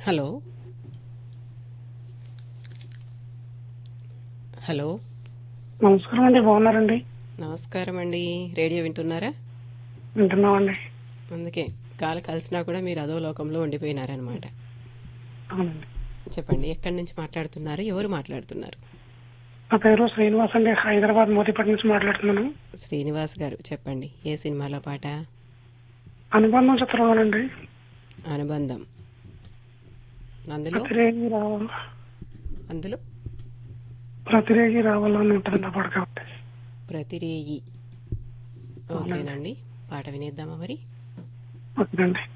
hello hello నమస్కారం అండి బాగున్నారండి నమస్కారం అండి రేడియో వింటున్నారా వింటున్నామండి అందుకే కాలు కలిసినా కూడా మీరు అదో లోకంలో ఉండిపోయినారనమాట అవునండి చెప్పండి ఎక్కడి నుంచి మాట్లాడుతున్నారు ఎవరు మాట్లాడుతున్నారు నా పేరు శ్రీనివాస్ అండి హైదరాబాద్ మోదీపేట నుంచి మాట్లాడుతున్నాను శ్రీనివాస్ గారు చెప్పండి ఏ సినిమాలో పాట అనుబంధం చిత్రంలోనండి అనుబంధం అందులో ప్రతిరేగి రావాలి అందులో ప్రతిరేగి రావాలని ఉంటుంది ఆ పాట కాబట్టి ప్రతిరేయి ఓకేనండి పాట వినేద్దామా మరి ఓకేనండి